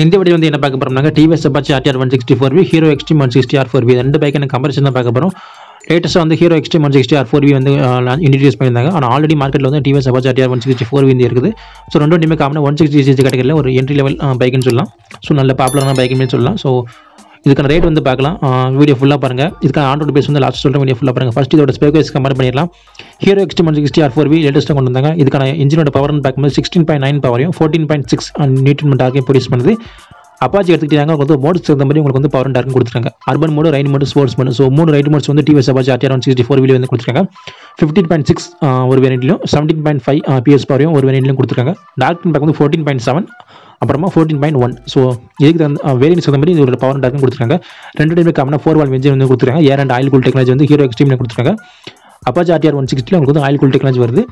இந்த வீடியோ வந்து என்ன பார்க்க போறோம்னாங்க TVS Apache RTR one sixty four V Hero Xtreme one sixty R four V ரெண்டு பைக் எனக்கு கம்பரிசன் தான் பார்க்க போகிறோம் லேட்டஸ்ட்டாக வந்து Hero Xtreme one sixty R four V வந்து இன்ட்ரடியூஸ் பண்ணியிருந்தாங்க ஆனால் ஆல்ரெடி மார்க்கெட்டில் வந்து TVS Apache RTR one sixty four V இருக்குது ஸோ ரெண்டும் டீமே காமனாக ஒன் சிக்ஸ்டி சிசி கேட்டகரியில் ஒரு என்ட்ரி லெவல் பைக்குன்னு சொல்லலாம் ஸோ நல்ல பாப்புலரான பைக்குன்னு சொல்லலாம் ஸோ இதுக்கான ரேட் வந்து பார்க்கலாம் வீடியோ ஃபுல்லாக பாருங்கள் இதுக்கான ஆண்ட்ராய்டு பேஸ் வந்து லாஸ்ட் சொல்கிற வீடியோ ஃபுல்லாக பாருங்கள் ஃபஸ்ட் இதோட ஸ்பேக் வைஸ் கம்பேர் பண்ணிடலாம் Hero XT one sixty R four V லேட்டஸ்ட்டாக கொண்டு வந்தாங்க இதுக்கான இன்ஜினோட பவர்னு பார்க்கும்போது சிக்ஸ்டீன் பாயிண்ட் நைன் பவரையும் ஃபோர்டீன் பாயிண்ட் சிக்ஸ் நியூட்டன் டார்க்கையும் ப்ரொடியூஸ் பண்ணுது அப்பாச்சி எடுத்துக்கிட்டாங்க உங்களுக்கு வந்து மோட்ஸ் தகுந்த மாதிரி உங்களுக்கு வந்து பவர் டார்க்கும் கொடுத்துருக்காங்க urban mode ride mode sports mode so மூணு ரைட் மோட்ஸ் வந்து TVS Apache RTR one sixty four வந்து கொடுத்துருக்காங்க ஃபிஃப்டீன் பாயிண்ட் சிக்ஸ் ஒரு வேரியண்ட்லையும் செவன்டீன் பாயிண்ட் ஃபைவ் பிஎஸ் பவரையும் ஒரு வேரியண்ட்லையும் கொடுத்துருக்காங்க டார்க்னு பார்க்கும்போது ஃபோர்டீன் பாயிண்ட் செவன் அப்புறமா ஃபோர்டீன் பாயிண்ட் ஒன் ஸோ இதுக்கு தகுந்த வேரியன்ஸ் தகுந்த மாதிரி இதோட பவர் டார்க்கும் கொடுத்துருக்காங்க ரெண்டு டைமே காமனாக ஃபோர் வால் வெஞ்சர் வந்து கொடுத்துருக்காங்க air and oil cool technology வந்து ஹீரோ எக்ஸ்ட்ரீமில் கொடுத்துருக்காங்க அப்பாச்சி ஆர்டிஆர் ஒன் சிக்ஸ்டியில் உங்களுக்கு வந்து ஆயில் கூல் டெக்னாலஜி வருது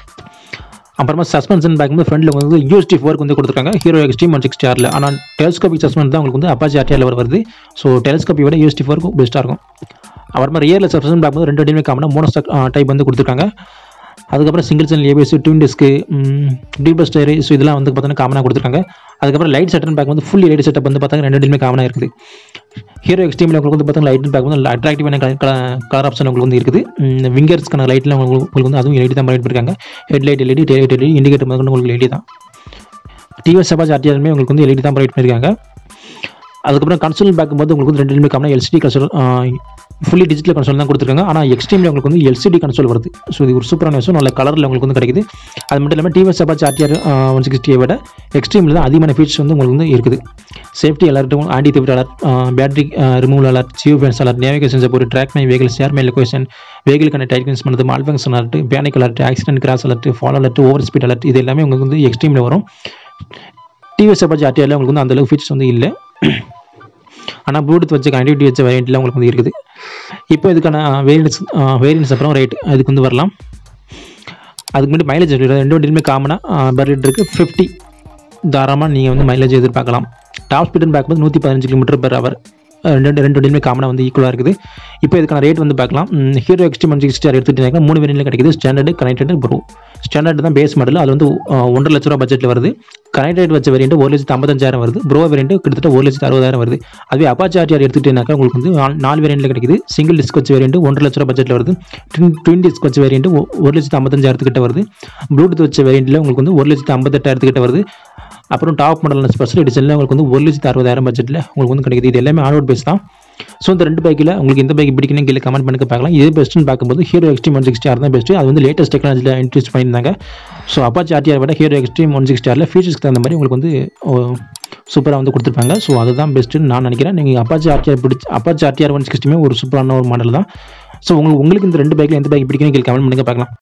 அப்புறமா சஸ்பென்ஷன் பார்க்கும்போது ஃப்ரண்ட்டில் வந்து யூஎஸ்டி ஃபோருக்கு வந்து கொடுத்துருக்காங்க ஹீரோ எக்ஸ்ட்ரீம் ஒன் சிக்ஸ்டி ஆரில் ஆனால் டெலஸ்கோபிக் சஸ்பென்ஸ் தான் உங்களுக்கு வந்து அப்பாச்சி ஆர்டிஆரில் வருது ஸோ டெலஸ்கோப்பி விட யூஎஸ்டி ஃபோருக்கு பெஸ்ட்டாக இருக்கும் அப்புறமா ரியரில் சஸ்பென்ஷன் பார்க்கும்போது ரெண்டு டைமே காமனாக மோனோ டைப் வந்து கொடுத்துருக்காங்க அதுக்கப்புறம் சிங்கிள் சேனல் ஏபிஎஸ் டியூன் டிஸ்க்கு டீபஸ் டயர் ஸோ இதெல்லாம் வந்து பார்த்தீங்கன்னா காமனாக கொடுத்துருக்காங்க அதுக்கப்புறம் லைட் செட்டன் பேக் வந்து ஃபுல்லி லைட் செட்டப் வந்து பார்த்தீங்கன்னா ரெண்டு டீமே காமனாக இருக்குது ஹீரோ எக்ஸ்ட்ரீமில் உங்களுக்கு வந்து பார்த்தீங்கன்னா லைட் பேக் வந்து அட்ராக்டிவான கலர் ஆப்ஷன் உங்களுக்கு வந்து இருக்குது விங்கர்ஸ்க்கான லைட்டில் உங்களுக்கு உங்களுக்கு வந்து அதுவும் எல்இடி தான் பண்ணிட்டு இருக்காங்க headlight LED daylight LED indicator முதல்ல உங்களுக்கு எல்இடி தான் டிவிஎஸ் சபாஜ் ஆர்டிஆருமே உங்களுக்கு வந்து எல்இடி தான் ப்ரொவைட் பண்ணியிருக்காங்க அதுக்கப்புறம் கன்சோல் பார்க்கும்போது உங்களுக்கு வந்து ரெண்டு ரெண்டுமே காமனாக LCD console fully digital console தான் கொடுத்துருக்காங்க ஆனால் எக்ஸ்ட்ரீமில் உங்களுக்கு வந்து எல்சிடி கன்சோல் வருது ஸோ இது ஒரு சூப்பரான விஷயம் நல்ல கலரில் உங்களுக்கு வந்து கிடைக்குது அது மட்டும் இல்லாமல் டிவிஎஸ் அப்பாச்சி ஆர்டிஆர் ஒன் சிக்ஸ்டியை விட எக்ஸ்ட்ரீமில் தான் அதிகமான ஃபீச்சர்ஸ் வந்து உங்களுக்கு வந்து இருக்குது சேஃப்டி அலர்ட்டும் anti theft alert battery removal alert geo fence alert navigation support track my vehicle share my location வெஹிக்கலுக்கான டைட்கன்ஸ் பண்ணுறது malfunction alert panic alert accident crash alert fall alert over speed alert இது எல்லாமே உங்களுக்கு வந்து எக்ஸ்ட்ரீமில் வரும் TVS Apache ஆர்டிஆரில் உங்களுக்கு வந்து அந்தளவுக்கு ஃபீச்சர்ஸ் வந்து இல்லை ஆனால் ப்ளூடூத் வச்ச கனெக்டிவிட்டி வச்ச வேரியண்ட்டில் உங்களுக்கு வந்து இருக்குது இப்போ இதுக்கான வேரியன்ஸ் வேரியன்ஸ் அப்புறம் ரேட் அதுக்கு வந்து வரலாம் அதுக்கு முன்னாடி மைலேஜ் ரெண்டு வண்டியுமே காமனாக பர் லிட்டருக்கு ஃபிஃப்டி தாராளமாக நீங்கள் வந்து மைலேஜ் எதிர்பார்க்கலாம் டாப் ஸ்பீடுன்னு பார்க்கும்போது நூற்றி பதினஞ்சு கிலோமீட்டர் பெர் ஹவர் ரெண்டு ரெண்டு வண்டியுமே காமனாக வந்து ஈக்குவலாக இருக்குது இப்போ இதுக்கான ரேட் வந்து பார்க்கலாம் Hero XT one sixty R எடுத்துகிட்டீங்கன்னா மூணு வேரியன்ட்ல கிடைக்குது ஸ்டாண்டர்டு கனெக்டட் ப்ரோ ஸ்டாண்டர்ட் தான் பேஸ் மாடல் அது வந்து ஒன்றரை லட்ச ரூபா பட்ஜெட்டில் வருது கனெக்டட் வச்ச வேரியண்ட் ஒரு லட்சத்து ஐம்பத்தஞ்சாயிரம் வருது ப்ரோ வேரியண்ட் கிட்டத்தட்ட ஒரு லட்சத்து அறுபதாயிரம் வருது அதுவே அப்பாச்சி ஆர்டிஆர் எடுத்துக்கிட்டீங்கன்னாக்கா உங்களுக்கு வந்து நாலு வேரியண்ட்ல கிடைக்குது சிங்கிள் டிஸ்க் வச்ச வேரியண்ட் ஒன்றரை லட்ச ரூபா பட்ஜெட்டில் வருது ட்வின் ட்வின் டிஸ்க் வச்ச வேரியண்ட் ஒரு லட்சத்து ஐம்பத்தஞ்சாயிரத்துக்கிட்ட வருது ப்ளூடூத் வச்ச வேரியண்ட்டில் உங்களுக்கு வந்து ஒரு லட்சத்து ஐம்பத்தெட்டாயிரத்துக்கிட்ட வருது அப்புறம் டாப் மாடல் ஸ்பெஷல் எடிஷனில் உங்களுக்கு வந்து ஒரு லட்சத்து அறுபதாயிரம் பட்ஜெட்டில் உங்களுக்கு வந்து கிடைக்குது இது எல்லாமே ஆன்ரோட் பேஸ் தான் ஸோ இந்த ரெண்டு பைக்கில் உங்களுக்கு எந்த பைக் பிடிக்கணும் கீழே கமெண்ட் பண்ணி பார்க்கலாம் இது பெஸ்ட்டுன்னு பார்க்கும்போது Hero Xtreme one sixty R தான் பெஸ்ட்டு அது வந்து லேட்டஸ்ட் டெக்னாலஜியில் இன்ட்ரூஸ் பண்ணியிருந்தாங்க ஸோ அப்பாச்சி ஆர்டிஆர் விட ஹீரோ எக்ஸ்ட்ரீம் ஒன் சிக்ஸ்டி ஆரில் ஃபீச்சர்ஸ்க்கு தகுந்த மாதிரி உங்களுக்கு வந்து சூப்பராக வந்து கொடுத்துருப்பாங்க ஸோ அதுதான் பெஸ்ட்டுன்னு நான் நினைக்கிறேன் நீங்கள் அப்பாச்சி ஆர்டிஆர் பிடிச்சி அப்பாச்சி ஆர்டிஆர் ஒன் சிக்ஸ்டியுமே ஒரு சூப்பரான ஒரு மாடல் தான் ஸோ உங்களுக்கு உங்களுக்கு இந்த ரெண்டு பைக்கில் எந்த பைக் பிடிக்கணும் கீழே கமெண்ட் பண்ணி பார்க்கலாம்